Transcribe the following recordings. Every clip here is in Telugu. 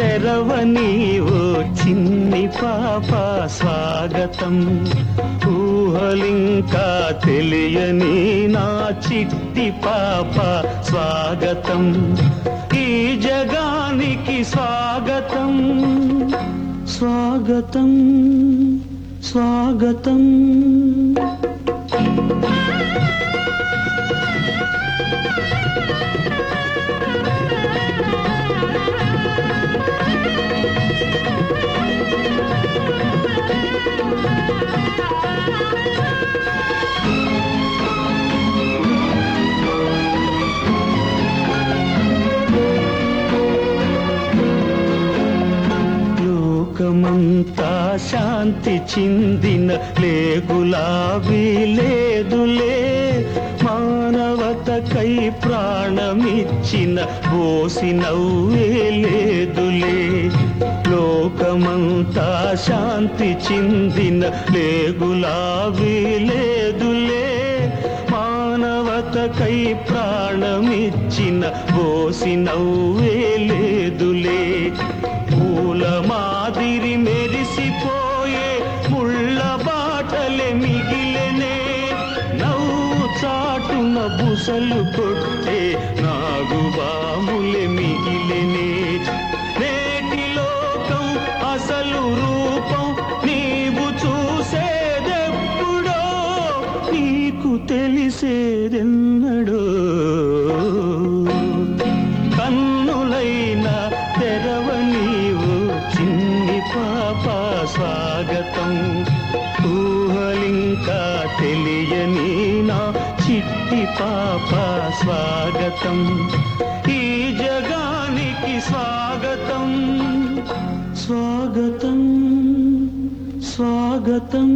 తెరవని ఓ చిన్ని పాప స్వాగతం ఊహలింకా తెలియని నా చిట్టి పాప స్వాగతం ఈ జగానికి స్వాగతం స్వాగతం స్వాగతం లోకమంతా శాంతి చిందిన లేగులాబీ లేదులే మానవతకై ప్రాణమిచ్చిన బోసి నవ్వే లేదులే లోకమంతా శాంతి చిందిన లేగులాబీ లేదులే మానవతకై ప్రాణమిచ్చిన బోసి నవ్వే లేదులే పూల మాదిరి మెరిసిపోయే ముళ్ళ బాటలే మిగిలెనే నవ్వు చాటున బుసలు కొట్టే నాగుబాములే మిగిలెనే నేటి లోకం అసలు రూపం నీవు చూసేదెప్పుడో నీకు తెలిసేదెన్నడో కన్నులైన తెరవనీవు చిన్ని పాప స్వాగతం ఊహలింకా తెలియని నా చిట్టి పాప స్వాగతం ఈ జగానికి స్వాగతం స్వాగతం స్వాగతం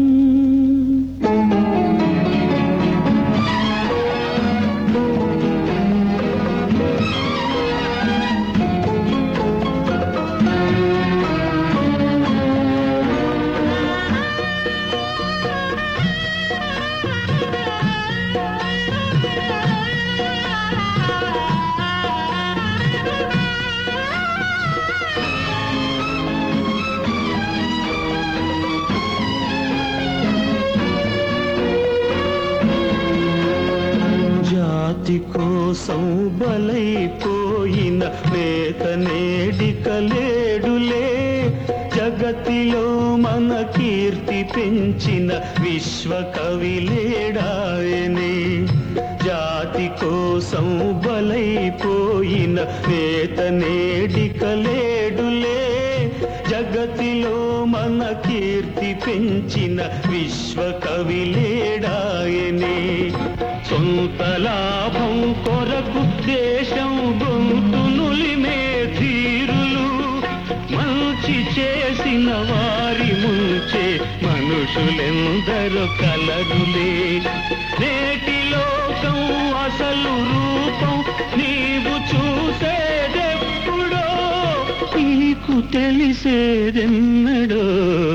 జాతి కోసం బలైపోయిన నేత నేడిక లేడులే జగతిలో మన కీర్తి పెంచిన విశ్వకవి లేడాయనే జాతి కోసం బలైపోయిన నేత నేడిక లేడులే జగతిలో మన కీర్తి పెంచిన విశ్వకవి లేడాయనే సొంత లాభం కొరకు దేశం గొంతు నులిమే ధీరులు మంచి చేసిన వారి ముంచే మనుషులెందరో కలరులే నేటి లోకం అసలు రూపం నీవు చూసేదెప్పుడో నీకు తెలిసేదెన్నడో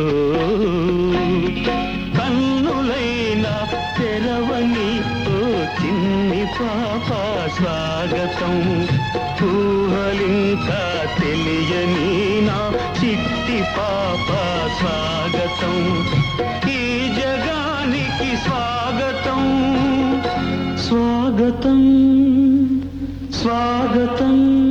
కన్నులైన తెరవని ఓ చిన్ని పాప స్వాగతం ఊహలింకా తెలియని నా చిట్టి పాప స్వాగతం ఈ జగానికి స్వాగతం స్వాగతం స్వాగతం